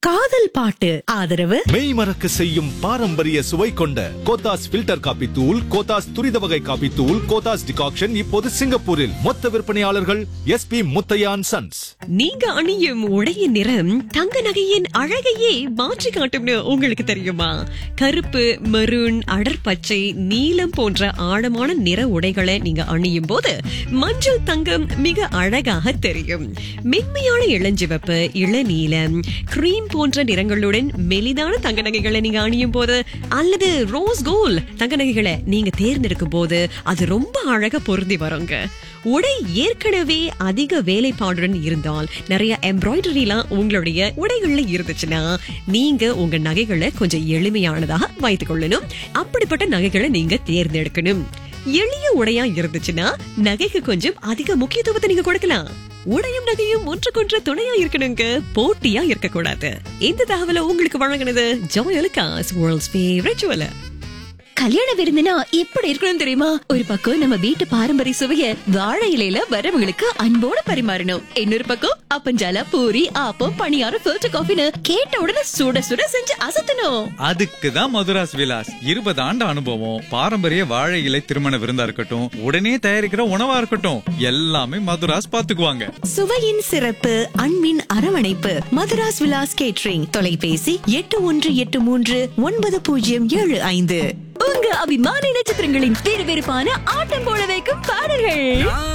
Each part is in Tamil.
காதல் பாட்டு ஆதரவு மெய் மறக்க செய்யும் பாரம்பரிய சுவை கொண்ட கோத்தாஸ் ஃபில்டர் காபி தூள் கோத்தாஸ் துரித வகை காபி தூள் கோத்தாஸ் டிகாக்ஷன் இப்போது சிங்கப்பூரில் மொத்த விற்பனையாளர்கள் எஸ்பி முத்தையான் சன்ஸ் நீங்க அணியும் உடையின் நிறம் தங்க நகையின் அழகையே மாற்றி காட்டும்னு உங்களுக்கு தெரியுமா கருப்பு மெரூன் அடர்பச்சை நீலம் போன்ற ஆழமான நிற உடைகளை நீங்க அணியும் போது மஞ்சள் தங்கம் மிக அழகாக தெரியும் மென்மையான இளஞ்சிவப்பு இளநீலம் கிரீம் போன்ற நிறங்களுடன் மெலிதான தங்க நகைகளை நீங்க அணியும் போது அல்லது ரோஸ் கோல்ட் தங்க நகைகளை நீங்க தேர்ந்தெடுக்கும் போது அது ரொம்ப அழகா பொருந்தி வருங்க உடை ஏற்கனவே அதிக வேலைப்பாடுடன் இருந்தால் நிறைய எம்ப்ராய்டரிலாம் உங்களுடைய உடைகள்ல இருந்துச்சுன்னா நீங்க உங்க நகைகளை கொஞ்சம் எளிமையானதாக வைத்துக் கொள்ளணும் அப்படிப்பட்ட நகைகளை நீங்க தேர்ந்தெடுக்கணும் எளிய உடையா இருந்துச்சுன்னா நகைக்கு கொஞ்சம் அதிக முக்கியத்துவத்தை நீங்க கொடுக்கலாம் உடையும் நகையும் ஒன்றுக்கொன்று துணையா இருக்கணுங்க போட்டியா இருக்கக்கூடாது இந்த தகவலை உங்களுக்கு வழங்கினது ஜோயலுக்காஸ் வேர்ல்ட்ஸ் ஃபேவரட் ஜுவலர் கல்யாண விருந்துனா எப்படி இருக்கணும் தெரியுமா ஒரு பக்கம் நம்ம வீட்டு பாரம்பரிய சுவைய வாழை இலையில வரவங்களுக்கு அன்போட பரிமாறணும் இன்னொரு பக்கம் அப்பஞ்சால பூரி ஆப்பம் பணியாரம் ஃபில்டர் காஃபின்னு கேட்ட உடனே சுட சுட செஞ்சு அசத்தணும் அதுக்கு தான் மதுராஸ் விலாஸ் இருபது ஆண்டு அனுபவம் பாரம்பரிய வாழை இலை திருமண விருந்தா இருக்கட்டும் உடனே தயாரிக்கிற உணவா இருக்கட்டும் எல்லாமே மதுராஸ் பாத்துக்குவாங்க சுவையின் சிறப்பு அன்பின் அரவணைப்பு மதுராஸ் விலாஸ் கேட்ரிங் தொலைபேசி எட்டு ஒன்று எட்டு மூன்று ஒன்பது பூஜ்ஜியம் ஏழு ஐந்து உங்க அபிமான நட்சத்திரங்களின் விறுவிறுப்பான ஆட்டம் போட வைக்கும் பாடல்கள்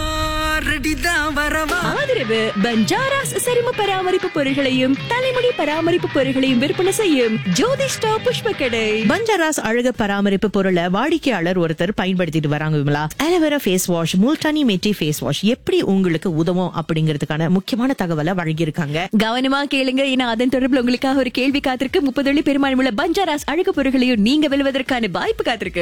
ஆதரவு பஞ்சாராஸ் சரும பராமரிப்பு பொருட்களையும் தலைமுடி பராமரிப்பு பொருட்களையும் விற்பனை செய்யும் ஜோதிஷ்டா புஷ்ப கடை பஞ்சாராஸ் அழகு பராமரிப்பு பொருளை வாடிக்கையாளர் ஒருத்தர் பயன்படுத்திட்டு வராங்க Vimala aloe vera face wash Multani mitti face wash எப்படி உங்களுக்கு உதவும் அப்படிங்கிறதுக்கான முக்கியமான தகவலை வழங்கியிருக்காங்க கவனமா கேளுங்க ஏன்னா அதன் தொடர்பில் உங்களுக்காக ஒரு கேள்வி காத்திருக்கு முப்பது பெருமாள் உள்ள பஞ்சாராஸ் அழகு பொருட்களையும் நீங்க வெல்வதற்கான வாய்ப்பு காத்திருக்கு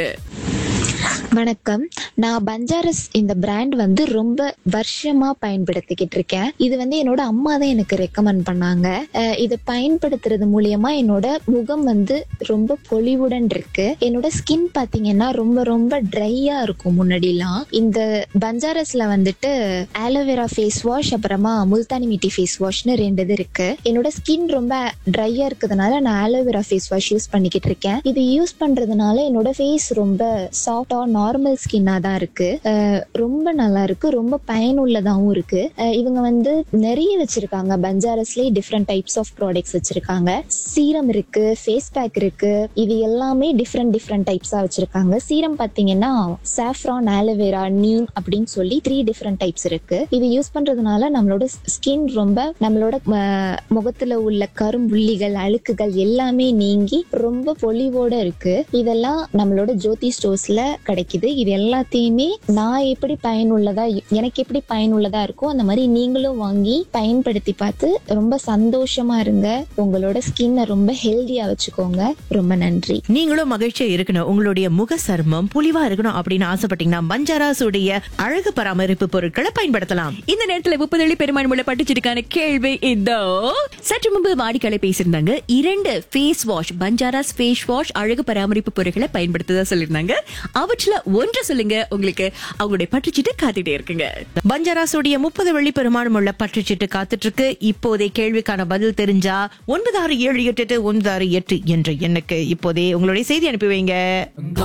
வணக்கம் நான் பஞ்சாரஸ் இந்த பிராண்ட் வந்து ரொம்ப வருஷமா பயன்படுத்திக்கிட்டு இருக்கேன் இது வந்து என்னோட அம்மா தான் எனக்கு ரெக்கமெண்ட் பண்ணாங்க அஹ் இதை பயன்படுத்துறது மூலியமா என்னோட முகம் வந்து ரொம்ப பொலிவுடன் இருக்கு என்னோட ஸ்கின் பாத்தீங்கன்னா ரொம்ப ரொம்ப ட்ரையா இருக்கும் முன்னாடிலாம் இந்த பஞ்சாரஸ்ல வந்துட்டு ஆலோவேரா ஃபேஸ் வாஷ் அப்புறமா முல்தானி மிட்டி ஃபேஸ் வாஷ்னு ரெண்டு இது இருக்கு என்னோட ஸ்கின் ரொம்ப ட்ரையா இருக்கிறதுனால நான் ஆலோவேரா ஃபேஸ் வாஷ் யூஸ் பண்ணிக்கிட்டு இருக்கேன் இது யூஸ் பண்றதுனால என்னோட ஃபேஸ் ரொம்ப சாஃப்டா நார்மல் ஸ்கின்னா தான் இருக்கு அஹ் ரொம்ப நல்லா இருக்கு ரொம்ப பயனுள்ளதாகவும் இருக்கு அஹ் இவங்க வந்து நிறைய வச்சிருக்காங்க பஞ்சாரஸ்லயே டிஃப்ரெண்ட் டைப்ஸ் ஆஃப் ப்ராடக்ட்ஸ் வச்சிருக்காங்க சீரம் இருக்கு ஃபேஸ் பேக் இருக்கு இது எல்லாமே டிஃப்ரெண்ட் டிஃப்ரெண்ட் டைப்ஸா வச்சிருக்காங்க சீரம் பாத்தீங்கன்னா சாஃப்ரான் ஆலோவேரா நீம் அப்படின்னு சொல்லி த்ரீ டிஃப்ரெண்ட் டைப்ஸ் இருக்கு இது யூஸ் பண்றதுனால நம்மளோட ஸ்கின் ரொம்ப நம்மளோட அஹ், முகத்துல உள்ள கரும்புள்ளிகள் அழுக்குகள் எல்லாமே நீங்கி ரொம்ப பொலிவோட இருக்கு இதெல்லாம் நம்மளோட ஜோதி ஸ்டோர்ஸ்ல கிடைக்குது இது எல்லாத்தையுமே நான் எப்படி பயனுள்ளதா எனக்கு எப்படி பயனுள்ளதா இருக்கோ அந்த மாதிரி நீங்களும் வாங்கி பயன்படுத்தி பார்த்து ரொம்ப சந்தோஷமா இருங்க உங்களோட ஸ்கின்னை ரொம்ப ஹெல்தியா வச்சுக்கோங்க ரொம்ப நன்றி நீங்களும் மகிழ்ச்சியா இருக்கணும் உங்களுடைய முக சர்மம் புலிவா இருக்கணும் அப்படின்னு ஆசைப்பட்டீங்கன்னா பஞ்சாராஸ் உடைய அழகு பராமரிப்பு பொருட்களை பயன்படுத்தலாம் இந்த நேரத்துல முப்பது பெருமாள் உள்ள பட்டுச்சிருக்கான கேள்வி இதோ சற்று முன்பு வாடிக்கையாளர் பேசியிருந்தாங்க இரண்டு face wash Banjaras face wash அழகு பராமரிப்பு பொருட்களை பயன்படுத்ததா சொல்லியிருந்தாங்க அவற்றுல ஒன்று சொல்லுங்க உங்களுக்கு அவங்களுடைய பட்டுச்சிட்டு காத்துட்டே இருக்குங்க பஞ்சாராசுடைய முப்பது வெள்ளி பெருமானம் உள்ள பற்றுச்சீட்டு காத்துட்டு இருக்கு இப்போதே கேள்விக்கான பதில் தெரிஞ்சா ஒன்பது ஆறு ஏழு எட்டு எட்டு ஒன்பது ஆறு எட்டு என்ற எண்ணுக்கு இப்போதே உங்களுடைய செய்தி அனுப்பி வைங்க